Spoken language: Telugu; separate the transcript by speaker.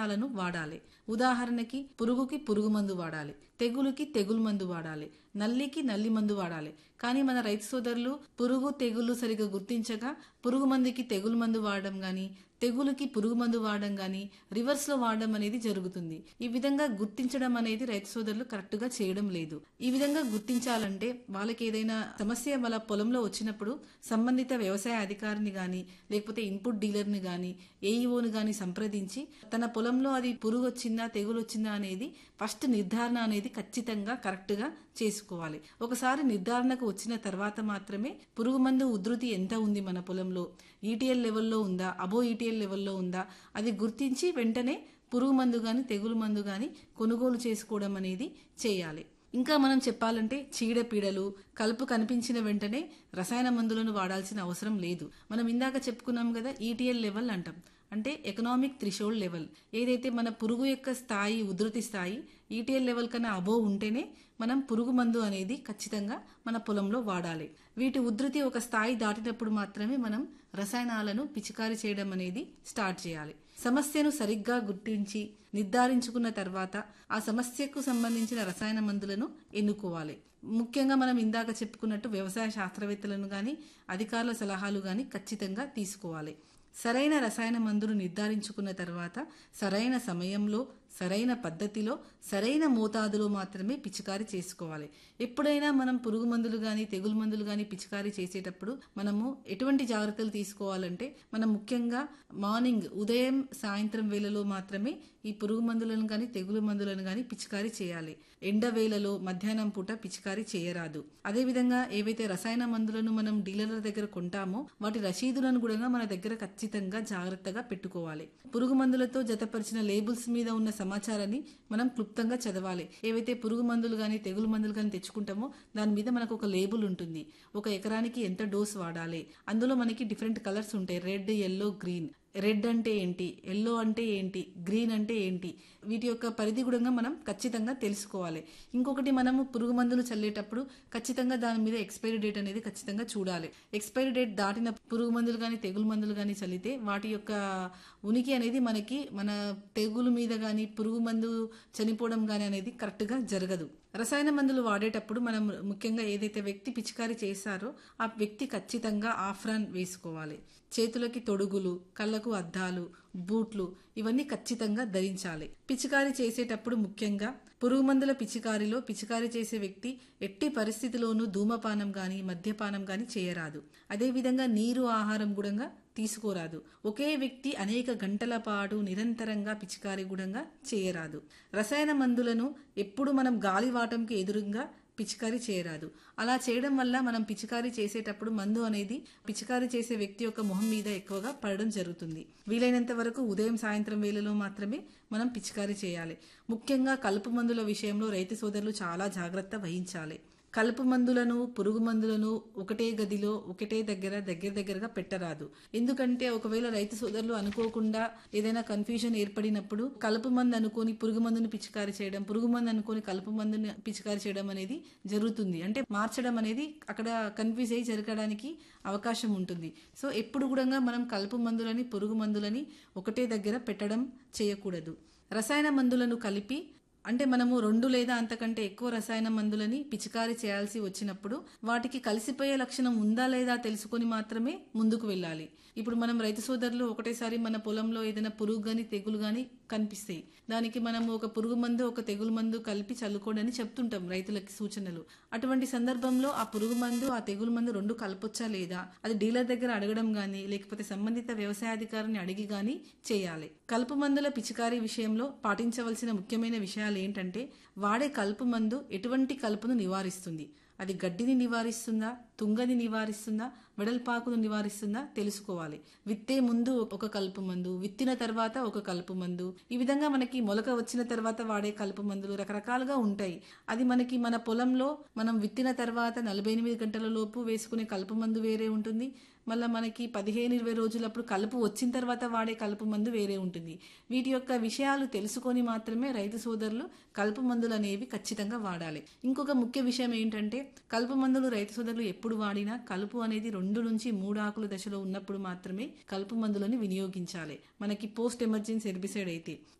Speaker 1: రసాయనాలను వాడాలి ఉదాహరణకి పురుగుకి పురుగు మందు వాడాలి తెగులుకి తెగులు మందు వాడాలి నల్లికి నల్లి మందు వాడాలి కానీ మన రైతు సోదరులు పురుగు తెగులు సరిగా గుర్తించగా పురుగు మందుకి తెగులు మందు వాడడం గాని తెగులుకి పురుగు మందు వాడడం గాని రివర్స్ లో వాడడం అనేది జరుగుతుంది ఈ విధంగా గుర్తించడం అనేది రైతు సోదరులు కరెక్ట్ గా చేయడం లేదు ఈ విధంగా గుర్తించాలంటే వాళ్ళకి ఏదైనా సమస్య వాళ్ళ పొలంలో వచ్చినప్పుడు సంబంధిత వ్యవసాయ అధికారిని గాని లేకపోతే ఇన్పుట్ డీలర్ ని గాని ఏఈఓని గాని సంప్రదించి తన పొలంలో అది పురుగు వచ్చిందా తెగులు వచ్చిందా అనేది ఫస్ట్ నిర్ధారణ అనేది ఖచ్చితంగా కరెక్ట్ గా చేసుకోవాలి ఒకసారి నిర్ధారణకు వచ్చిన తర్వాత మాత్రమే పురుగు మందు ఉధృతి ఎంత ఉంది మన పొలంలో ఈటీఎల్ లెవెల్లో ఉందా అబో ఈటీఎల్ లెవెల్లో ఉందా అది గుర్తించి వెంటనే పురుగు మందు గాని తెగులు మందు గాని కొనుగోలు చేసుకోవడం అనేది చేయాలి ఇంకా మనం చెప్పాలంటే చీడపీడలు కలుపు కనిపించిన వెంటనే రసాయన మందులను వాడాల్సిన అవసరం లేదు మనం ఇందాక చెప్పుకున్నాం కదా ఈటీఎల్ లెవెల్ అంటాం అంటే ఎకనామిక్ థ్రిషోల్డ్ లెవెల్ ఏదైతే మన పురుగు యొక్క స్థాయి ఉధృతి స్థాయి ఈటీఎల్ లెవెల్ కన్నా అబో ఉంటేనే మనం పురుగు మందు అనేది ఖచ్చితంగా మన పొలంలో వాడాలి వీటి ఉధృతి ఒక స్థాయి దాటినప్పుడు మాత్రమే మనం రసాయనాలను పిచికారీ చేయడం అనేది స్టార్ట్ చేయాలి సమస్యను సరిగ్గా గుర్తించి నిర్ధారించుకున్న తర్వాత ఆ సమస్యకు సంబంధించిన రసాయన మందులను ఎన్నుకోవాలి ముఖ్యంగా మనం ఇందాక చెప్పుకున్నట్టు వ్యవసాయ శాస్త్రవేత్తలను గాని అధికారుల సలహాలు గాని ఖచ్చితంగా తీసుకోవాలి సరైన రసాయన మందులు నిర్ధారించుకున్న తర్వాత సరైన సమయంలో సరైన పద్ధతిలో సరైన మోతాదులో మాత్రమే పిచికారీ చేసుకోవాలి ఎప్పుడైనా మనం పురుగు మందులు కానీ తెగులు మందులు కానీ పిచికారీ చేసేటప్పుడు మనము ఎటువంటి జాగ్రత్తలు తీసుకోవాలంటే మనం ముఖ్యంగా మార్నింగ్ ఉదయం సాయంత్రం వేళలో మాత్రమే ఈ పురుగు మందులను కానీ తెగులు మందులను కానీ పిచికారీ చేయాలి ఎండ వేళలో మధ్యాహ్నం పూట పిచికారీ చేయరాదు అదేవిధంగా ఏవైతే రసాయన మందులను మనం డీలర్ల దగ్గర కొంటామో వాటి రసీదులను కూడా మన దగ్గర ఖచ్చితంగా జాగ్రత్తగా పెట్టుకోవాలి పురుగు మందులతో జతపరిచిన లేబుల్స్ మీద ఉన్న సమాచారాన్ని మనం క్లుప్తంగా చదవాలి ఏవైతే పురుగు మందులు కానీ తెగులు మందులు కానీ తెచ్చుకుంటామో దాని మీద మనకు ఒక లేబుల్ ఉంటుంది ఒక ఎకరానికి ఎంత డోస్ వాడాలి అందులో మనకి డిఫరెంట్ కలర్స్ ఉంటాయి రెడ్ ఎల్లో గ్రీన్ రెడ్ అంటే ఏంటి ఎల్లో అంటే ఏంటి గ్రీన్ అంటే ఏంటి వీటి యొక్క పరిధి కూడా మనం ఖచ్చితంగా తెలుసుకోవాలి ఇంకొకటి మనము పురుగు మందులు చల్లేటప్పుడు ఖచ్చితంగా దాని మీద ఎక్స్పైరీ డేట్ అనేది ఖచ్చితంగా చూడాలి ఎక్స్పైరీ డేట్ దాటిన పురుగు మందులు కానీ తెగులు మందులు కానీ చల్లితే వాటి యొక్క ఉనికి అనేది మనకి మన తెగులు మీద కానీ పురుగు మందు చనిపోవడం కానీ అనేది కరెక్ట్గా జరగదు రసాయన మందులు వాడేటప్పుడు మనం ముఖ్యంగా ఏదైతే వ్యక్తి పిచికారీ చేశారో ఆ వ్యక్తి ఖచ్చితంగా ఆఫ్రాన్ వేసుకోవాలి చేతులకి తొడుగులు కళ్ళకు అద్దాలు బూట్లు ఇవన్నీ ఖచ్చితంగా ధరించాలి పిచికారీ చేసేటప్పుడు ముఖ్యంగా పురుగు మందుల పిచికారీలో పిచికారీ చేసే వ్యక్తి ఎట్టి పరిస్థితిలోనూ ధూమపానం గాని మద్యపానం గాని చేయరాదు అదేవిధంగా నీరు ఆహారం గుడంగా తీసుకోరాదు ఒకే వ్యక్తి అనేక గంటల పాటు నిరంతరంగా పిచికారీ గుడంగా చేయరాదు రసాయన మందులను ఎప్పుడు మనం గాలివాటంకి ఎదురుగా పిచికారీ చేయరాదు అలా చేయడం వల్ల మనం పిచికారీ చేసేటప్పుడు మందు అనేది పిచికారీ చేసే వ్యక్తి యొక్క మొహం మీద ఎక్కువగా పడడం జరుగుతుంది వీలైనంత వరకు ఉదయం సాయంత్రం వేళలో మాత్రమే మనం పిచికారీ చేయాలి ముఖ్యంగా కలుపు మందుల విషయంలో రైతు సోదరులు చాలా జాగ్రత్త వహించాలి కలుపు మందులను పురుగు మందులను ఒకటే గదిలో ఒకటే దగ్గర దగ్గర దగ్గరగా పెట్టరాదు ఎందుకంటే ఒకవేళ రైతు సోదరులు అనుకోకుండా ఏదైనా కన్ఫ్యూజన్ ఏర్పడినప్పుడు కలుపు మందు అనుకొని పురుగు మందుని పిచికారీ చేయడం పురుగు మందు అనుకొని కలుపు మందుని పిచికారీ చేయడం అనేది జరుగుతుంది అంటే మార్చడం అనేది అక్కడ కన్ఫ్యూజ్ అయ్యి జరగడానికి అవకాశం ఉంటుంది సో ఎప్పుడు కూడా మనం కలుపు మందులని పురుగు మందులని ఒకటే దగ్గర పెట్టడం చేయకూడదు రసాయన మందులను కలిపి అంటే మనము రెండు లేదా అంతకంటే ఎక్కువ రసాయన మందులని పిచికారీ చేయాల్సి వచ్చినప్పుడు వాటికి కలిసిపోయే లక్షణం ఉందా లేదా తెలుసుకొని మాత్రమే ముందుకు వెళ్ళాలి ఇప్పుడు మనం రైతు సోదరులు ఒకటేసారి మన పొలంలో ఏదైనా పురుగు గాని తెగులు గాని కనిపిస్తాయి దానికి మనం ఒక పురుగు మందు ఒక తెగులు మందు కలిపి చల్లుకోడని చెప్తుంటాం రైతులకి సూచనలు అటువంటి సందర్భంలో ఆ పురుగు మందు ఆ తెగులు మందు రెండు కలపొచ్చా లేదా అది డీలర్ దగ్గర అడగడం గాని లేకపోతే సంబంధిత వ్యవసాయాధికారిని అడిగి గాని చేయాలి కలుపు మందుల పిచికారీ విషయంలో పాటించవలసిన ముఖ్యమైన విషయాలు ఏంటంటే వాడే కలుపు మందు ఎటువంటి కలుపును నివారిస్తుంది అది గడ్డిని నివారిస్తుందా తుంగని నివారిస్తుందా వెడల్పాకును నివారిస్తుందా తెలుసుకోవాలి విత్తే ముందు ఒక కలుపు మందు విత్తిన తర్వాత ఒక కలుపు మందు ఈ విధంగా మనకి మొలక వచ్చిన తర్వాత వాడే కలుపు మందులు రకరకాలుగా ఉంటాయి అది మనకి మన పొలంలో మనం విత్తిన తర్వాత నలభై ఎనిమిది గంటల లోపు వేసుకునే కలుపు మందు వేరే ఉంటుంది మళ్ళీ మనకి పదిహేను ఇరవై రోజులప్పుడు కలుపు వచ్చిన తర్వాత వాడే కలుపు మందు వేరే ఉంటుంది వీటి యొక్క విషయాలు తెలుసుకొని మాత్రమే రైతు సోదరులు కలుపు మందులు అనేవి ఖచ్చితంగా వాడాలి ఇంకొక ముఖ్య విషయం ఏంటంటే కలుపు మందులు రైతు సోదరులు ఎప్పుడు వాడినా కలుపు అనేది రెండు నుంచి మూడు ఆకుల దశలో ఉన్నప్పుడు మాత్రమే కలుపు మందులని వినియోగించాలి మనకి పోస్ట్ ఎమర్జెన్సీ హెర్బిసైడ్ అయితే